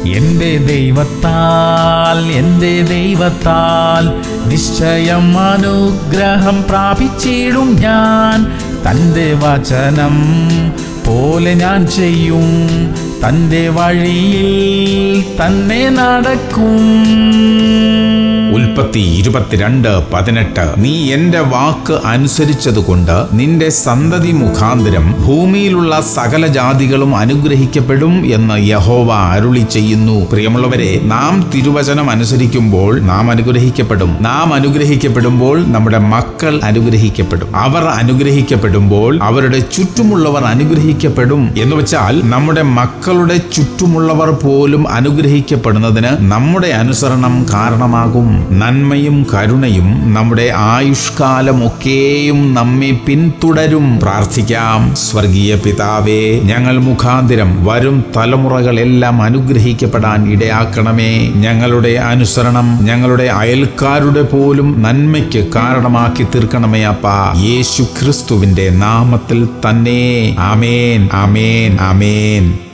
എന്റെ ദൈവത്താൽ എന്റെ ദൈവത്താൽ നിശ്ചയം അനുഗ്രഹം പ്രാപിച്ചിടും ഞാൻ തൻ്റെ വചനം പോലെ ഞാൻ ചെയ്യും തൻ്റെ വഴിയിൽ തന്നെ നടക്കും ഉൽപ്പത്തി ഇരുപത്തിരണ്ട് പതിനെട്ട് നീ എന്റെ വാക്ക് അനുസരിച്ചതുകൊണ്ട് നിന്റെ സന്തതി മുഖാന്തരം ഭൂമിയിലുള്ള സകല ജാതികളും അനുഗ്രഹിക്കപ്പെടും എന്ന് യഹോവ അരുളി ചെയ്യുന്നു പ്രിയമുള്ളവരെ നാം തിരുവചനം അനുസരിക്കുമ്പോൾ നാം അനുഗ്രഹിക്കപ്പെടും നാം അനുഗ്രഹിക്കപ്പെടുമ്പോൾ നമ്മുടെ മക്കൾ അനുഗ്രഹിക്കപ്പെടും അവർ അനുഗ്രഹിക്കപ്പെടുമ്പോൾ അവരുടെ ചുറ്റുമുള്ളവർ അനുഗ്രഹിക്കപ്പെടും എന്ന് വെച്ചാൽ നമ്മുടെ മക്കളുടെ ചുറ്റുമുള്ളവർ പോലും അനുഗ്രഹിക്കപ്പെടുന്നതിന് നമ്മുടെ അനുസരണം കാരണമാകും നന്മയും കരുണയും നമ്മുടെ ആയുഷ്കാലമൊക്കെയും നമ്മെ പിന്തുടരും പ്രാർത്ഥിക്കാം സ്വർഗീയ പിതാവേ ഞങ്ങൾ മുഖാന്തിരം വരും തലമുറകളെല്ലാം അനുഗ്രഹിക്കപ്പെടാൻ ഇടയാക്കണമേ ഞങ്ങളുടെ അനുസരണം ഞങ്ങളുടെ അയൽക്കാരുടെ പോലും നന്മയ്ക്ക് കാരണമാക്കി തീർക്കണമേ അപ്പ യേശു ക്രിസ്തുവിന്റെ നാമത്തിൽ തന്നെ ആമേൻ ആമേൻ ആമേൻ